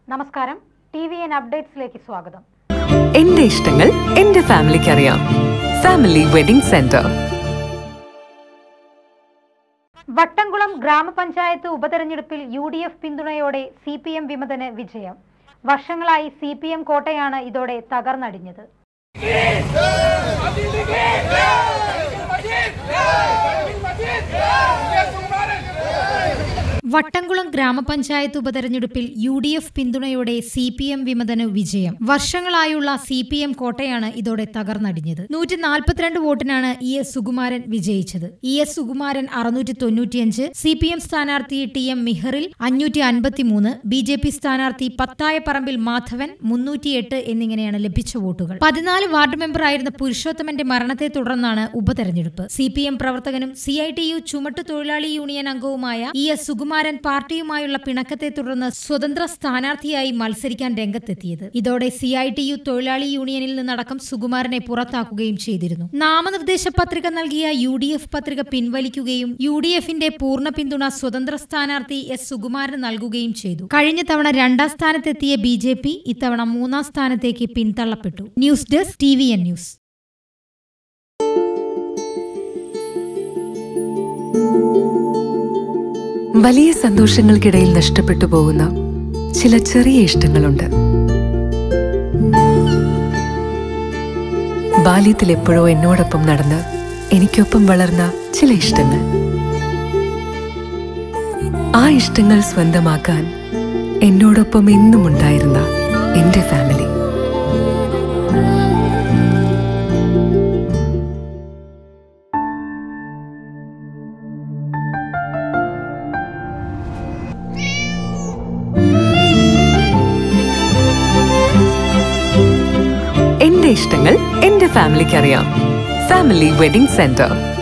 നമസ്കാരം T V N അപ്ഡേറ്റ്സിലേക്ക് സ്വാഗതം എന്റെ ഇഷ്ടങ്ങൾ എന്റെ ഫാമിലിക്ക് അറിയാം ഫാമിലി വെഡിംഗ് സെന്റർ വട്ടംകുളം ഗ്രാമപഞ്ചായത്ത് ഉപതെരഞ്ഞെടുപ്പിൽ യു ഡി എഫ് പിന്തുണയോടെ സി പി എം വിമതന് വിജയം വർഷങ്ങളായി സി പി എം കോട്ടയാണ് ഇതോടെ തകർന്നടിഞ്ഞത് വട്ടംകുളം ഗ്രാമപഞ്ചായത്ത് ഉപതെരഞ്ഞെടുപ്പിൽ യു ഡി എഫ് പിന്തുണയോടെ സി പി എം വിമതന് വിജയം വർഷങ്ങളായുള്ള സി പി എം കോട്ടയാണ് ഇതോടെ തകർന്നടിഞ്ഞത് നൂറ്റി നാൽപ്പത്തിരണ്ട് വോട്ടിനാണ് ഇ എസ് സുകുമാരൻ വിജയിച്ചത് ഇ എസ് സുകുമാരൻ അറുന്നൂറ്റി തൊണ്ണൂറ്റിയഞ്ച് സി പി എം സ്ഥാനാർത്ഥി ടി എം മിഹറിൽ അഞ്ഞൂറ്റി അൻപത്തിമൂന്ന് ബി ജെ പി സ്ഥാനാർത്ഥി പത്തായപ്പറമ്പിൽ മാധവൻ മുന്നൂറ്റിയെട്ട് എന്നിങ്ങനെയാണ് ലഭിച്ച വോട്ടുകൾ പതിനാല് വാർഡ് മെമ്പറായിരുന്ന പുരുഷോത്തമന്റെ മരണത്തെ തുടർന്നാണ് ഉപതെരഞ്ഞെടുപ്പ് സി പി എം പ്രവർത്തകനും സി ഐ ടി യു ചുമട്ട് തൊഴിലാളി യൂണിയൻ അംഗവുമായ ഇ എസ് സുകുമാരൻ പാർട്ടിയുമായുള്ള പിണക്കത്തെ തുടർന്ന് സ്വതന്ത്ര സ്ഥാനാർത്ഥിയായി മത്സരിക്കാൻ രംഗത്തെത്തിയത് ഇതോടെ സി ഐ ടി യു തൊഴിലാളി യൂണിയനിൽ നിന്നടക്കം സുകുമാരനെ പുറത്താക്കുകയും ചെയ്തിരുന്നു നാമനിർദ്ദേശ പത്രിക നൽകിയ യു ഡി എഫ് പത്രിക പിൻവലിക്കുകയും യു ഡി എഫിന്റെ പൂർണ്ണ പിന്തുണ സ്വതന്ത്ര സ്ഥാനാർത്ഥി എസ് സുകുമാരന് നൽകുകയും ചെയ്തു കഴിഞ്ഞ തവണ രണ്ടാം സ്ഥാനത്തെത്തിയ ബി ജെ പി ഇത്തവണ മൂന്നാം സ്ഥാനത്തേക്ക് പിന്തള്ളപ്പെട്ടു news desk T V N news വലിയ സന്തോഷങ്ങൾക്കിടയിൽ നഷ്ടപ്പെട്ടു പോകുന്ന ചില ചെറിയ ഇഷ്ടങ്ങളുണ്ട് ബാല്യത്തിൽ എപ്പോഴോ എന്നോടൊപ്പം നടന്ന് എനിക്കൊപ്പം വളർന്ന ചില ഇഷ്ടങ്ങൾ ആ ഇഷ്ടങ്ങൾ സ്വന്തമാക്കാൻ എന്നോടൊപ്പം എന്നും ഉണ്ടായിരുന്ന എന്റെ ഫാമിലി എന്റെ ഇഷ്ടങ്ങൾ എന്റെ ഫാമിലിക്ക് അറിയാം ഫാമിലി വെഡിംഗ് സെന്റർ